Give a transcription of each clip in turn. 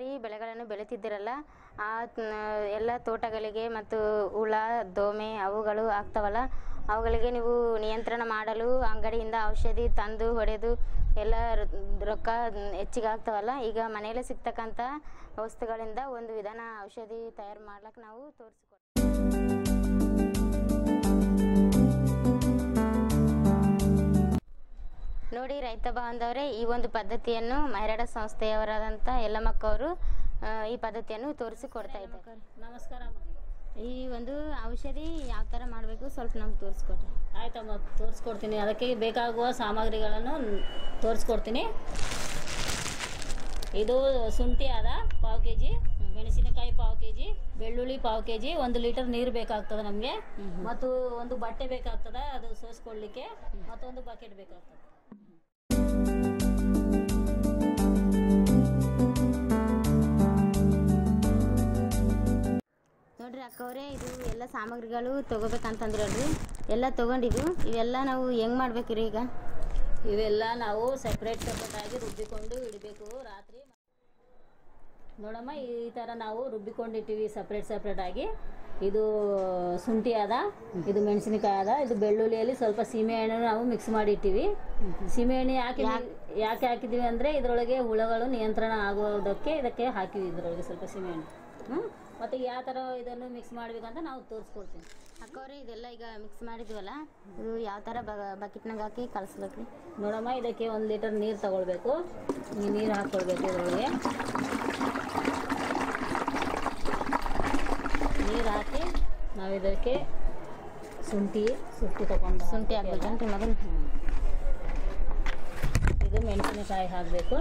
ತರಕಾರಿ ಬೆಳೆಗಳನ್ನು ಬೆಳೀತಿದ್ದೀರಲ್ಲ ಆ ತ- ಎಲ್ಲ ತೋಟಗಳಿಗೆ ಮತ್ತು ಹುಳ ದೋಮೆ ಅವುಗಳು ಆಗ್ತಾವಲ್ಲ ಅವುಗಳಿಗೆ ನೀವು ನಿಯಂತ್ರಣ ಮಾಡಲು ಅಂಗಡಿಯಿಂದ ಔಷಧಿ ತಂದು ಹೊಡೆದು ಎಲ್ಲ ರ- ರೊಕ್ಕ ಹೆಚ್ಚಿಗೆ ಆಗ್ತಾವಲ್ಲ ಈಗ ಮನೆಯಲ್ಲೇ ಸಿಗ್ತಕ್ಕಂಥ ವಸ್ತುಗಳಿಂದ ಒಂದು ವಿಧಾನ ಔಷಧಿ ತಯಾರು ಮಾಡ್ಲಿಕ್ಕೆ ನಾವು ತೋರಿಸ್ಕೊಡ್ತೀವಿ ನೋಡಿ ರೈತ ಬಾಂಧವರೇ ಈ ಒಂದು ಪದ್ಧತಿಯನ್ನು ಮೈರಾಡ ಸಂಸ್ಥೆಯವರಾದಂಥ ಯಲ್ಲಮ್ಮಕ್ಕ ಅವರು ಆ, ಈ ಪದ್ಧತಿಯನ್ನು ತೋರಿಸಿ ಕೊಡ್ತಾ ಇದ್ದಾರೆ ನಮಸ್ಕಾರ ಅಮ್ಮ ಈ ಒಂದು ಔಷಧಿ ಯಾವ ಥರ ಮಾಡಬೇಕು ಸ್ವಲ್ಪ ನಮ್ಗೆ ತೋರಿಸ್ಕೊಡ್ರಿ ಆಯ್ತಮ್ಮ ತೋರಿಸ್ಕೊಡ್ತೀನಿ ಅದಕ್ಕೆ ಬೇಕಾಗುವ ಸಾಮಗ್ರಿಗಳನ್ನು ತೋರಿಸ್ಕೊಡ್ತೀನಿ ಇದು ಶುಂಠಿ ಅದ ಪಾವು ಕೆ ಜಿ ಮೆಣಸಿನಕಾಯಿ ಪಾವು ಕೆ ಜಿ ಬೆಳ್ಳುಳ್ಳಿ ಪಾವು ಕೆ ಜಿ ಒಂದು ಲೀಟರ್ ನೀರು ಬೇಕಾಗ್ತದೆ ನಮಗೆ ಮತ್ತು ಒಂದು ಬಟ್ಟೆ ಬೇಕಾಗ್ತದೆ ಅದು ಸೋಸ್ಕೊಳ್ಳಿಕ್ಕೆ ಮತ್ತೊಂದು ಬಕೆಟ್ ಬೇಕಾಗ್ತದೆ ನೋಡ್ರಿ ಅಕ್ಕವ್ರೆ ಇದು ಎಲ್ಲ ಸಾಮಗ್ರಿಗಳು ತೊಗೋಬೇಕಂತಂದ್ರಲ್ರಿ ಎಲ್ಲ ತೊಗೊಂಡಿದ್ದು ಇವೆಲ್ಲ ನಾವು ಹೆಂಗೆ ಮಾಡ್ಬೇಕ್ರಿ ಈಗ ಇವೆಲ್ಲ ನಾವು ಸಪ್ರೇಟ್ ಸಪ್ರೇಟ್ ಆಗಿ ರುಬ್ಬಿಕೊಂಡು ಇಡಬೇಕು ರಾತ್ರಿ ನೋಡಮ್ಮ ಈ ಥರ ನಾವು ರುಬ್ಬಿಕೊಂಡಿಟ್ಟಿವಿ ಸಪ್ರೇಟ್ ಸಪ್ರೇಟ್ ಆಗಿ ಇದು ಶುಂಠಿ ಅದ ಇದು ಮೆಣಸಿನಕಾಯಿ ಅದ ಇದು ಬೆಳ್ಳುಳ್ಳಿಯಲ್ಲಿ ಸ್ವಲ್ಪ ಸೀಮೆಎಣ್ಣೆ ನಾವು ಮಿಕ್ಸ್ ಮಾಡಿ ಇಟ್ಟಿವಿ ಸೀಮೆಎಣ್ಣೆ ಯಾಕೆ ಯಾಕೆ ಹಾಕಿದ್ದೀವಿ ಅಂದರೆ ಇದರೊಳಗೆ ಹುಳಗಳು ನಿಯಂತ್ರಣ ಆಗೋದಕ್ಕೆ ಇದಕ್ಕೆ ಹಾಕಿವಿ ಇದರೊಳಗೆ ಸ್ವಲ್ಪ ಸೀಮೆಎಣ್ಣೆ ಹ್ಞೂ ಮತ್ತು ಯಾವ ಥರ ಇದನ್ನು ಮಿಕ್ಸ್ ಮಾಡ್ಬೇಕಂತ ನಾವು ತೋರಿಸ್ಕೊಡ್ತೀವಿ ಅಕ್ಕವ್ರೆ ಇದೆಲ್ಲ ಈಗ ಮಿಕ್ಸ್ ಮಾಡಿದ್ವಲ್ಲ ಇದು ಯಾವ ಥರ ಬಕೆಟ್ನಾಗ ಹಾಕಿ ಕಲಿಸ್ಬೇಕ್ರಿ ನೋಡಮ್ಮ ಇದಕ್ಕೆ ಒಂದು ಲೀಟರ್ ನೀರು ತಗೊಳ್ಬೇಕು ಈ ನೀರು ಹಾಕ್ಕೊಳ್ಬೇಕು ಇದರೊಳಗೆ ನೀರು ಹಾಕಿ ನಾವು ಇದಕ್ಕೆ ಶುಂಠಿ ಶುಂಠಿ ತಗೊಂಡು ಶುಂಠಿ ಹಾಕ್ಬೇಕಂತ ಮೊದಲು ಇದು ಮೆಣಸಿನಕಾಯಿ ಹಾಕಬೇಕು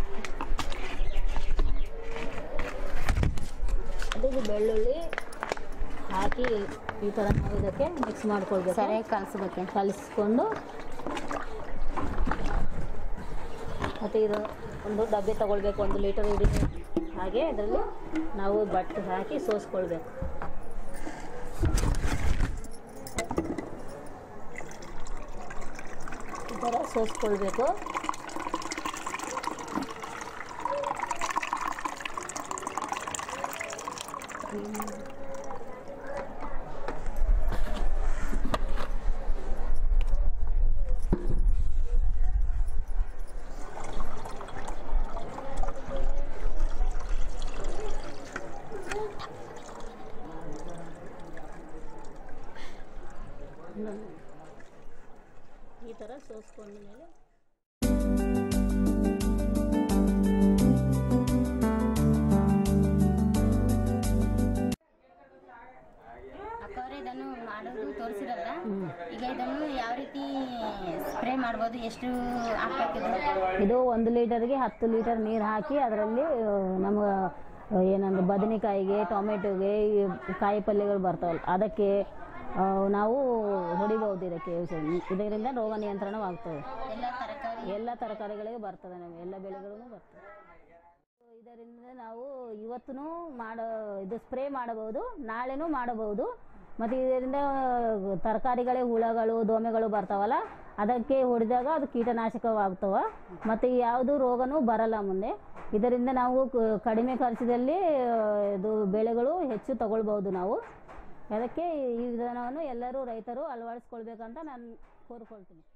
ಅದು ಇದು ಬೆಳ್ಳುಳ್ಳಿ ಹಾಕಿ ಈ ಥರ ನಾವು ಇದಕ್ಕೆ ಮಿಕ್ಸ್ ಮಾಡ್ಕೊಳ್ಬೇಕು ಸರಿಯಾಗಿ ಕಲಿಸ್ಬೇಕು ಕಲಿಸ್ಕೊಂಡು ಮತ್ತು ಇದು ಒಂದು ಡಬ್ಬೆ ತಗೊಳ್ಬೇಕು ಒಂದು ಲೀಟರ್ ಹಿಡಿ ಹಾಗೆ ಅದರಲ್ಲಿ ನಾವು ಬಟ್ಟೆ ಹಾಕಿ ಸೋಸ್ಕೊಳ್ಬೇಕು ಈ ಥರ ಸೋಸ್ಕೊಳ್ಬೇಕು ಈ ಥರ ಸೋಸ್ಕೊಂಡ ಮೇಲೆ ಅಕ್ಕವ್ರೆ ಇದನ್ನು ಮಾಡೋದು ತೋರಿಸಿರಲ್ಲ ಈಗ ಇದನ್ನು ಯಾವ ರೀತಿ ಸ್ಪ್ರೇ ಮಾಡ್ಬೋದು ಎಷ್ಟು ಹಾಕ್ಬೇಕಿದೆ ಇದು ಒಂದು ಲೀಟರ್ಗೆ ಹತ್ತು ಲೀಟರ್ ನೀರು ಹಾಕಿ ಅದರಲ್ಲಿ ನಮ್ಗೆ ಏನಂದ್ರೆ ಬದನೆಕಾಯಿಗೆ ಟೊಮೆಟೊಗೆ ಈ ಕಾಯಿ ಪಲ್ಯಗಳು ಬರ್ತಾವಲ್ಲ ಅದಕ್ಕೆ ಆ, ನಾವು ಹೊಡಿಬಹುದು ಇದಕ್ಕೆ ಔಷಧಿ. ಇದರಿಂದ ರೋಗ ನಿಯಂತ್ರಣವಾಗ್ತದೆ ಎಲ್ಲ ತರಕಾರಿ ಎಲ್ಲ ತರಕಾರಿಗಳಿಗೆ ಬರ್ತದೆ ನಮಗೆ ಎಲ್ಲ ಬೆಳೆಗಳು ಬರ್ತದೆ ಇದರಿಂದ ನಾವು ಇವತ್ತೂ ಮಾಡೋ ಇದು ಸ್ಪ್ರೇ ಮಾಡಬಹುದು ನಾಳೆನೂ ಮಾಡಬಹುದು ಮತ್ತು ಇದರಿಂದ ತರಕಾರಿಗಳೇ ಹುಳಗಳು ದೋಮೆಗಳು ಬರ್ತಾವಲ್ಲ ಅದಕ್ಕೆ ಹೊಡೆದಾಗ ಅದು ಕೀಟನಾಶಕವಾಗ್ತವ ಮತ್ತು ಯಾವುದು ರೋಗನೂ ಬರಲ್ಲ ಮುಂದೆ ಇದರಿಂದ ನಾವು ಕ- ಕಡಿಮೆ ಖರ್ಚದಲ್ಲಿ ಆ, ಇದು ಬೆಳೆಗಳು ಹೆಚ್ಚು ತಗೊಳ್ಬಹುದು ನಾವು ಅದಕ್ಕೆ ಈ ವಿಧಾನವನ್ನು ಎಲ್ಲರೂ ರೈತರು ಅಳವಡಿಸ್ಕೊಳ್ಬೇಕಂತ ನಾನು ಕೋರ್ಕೊಳ್ತೀನಿ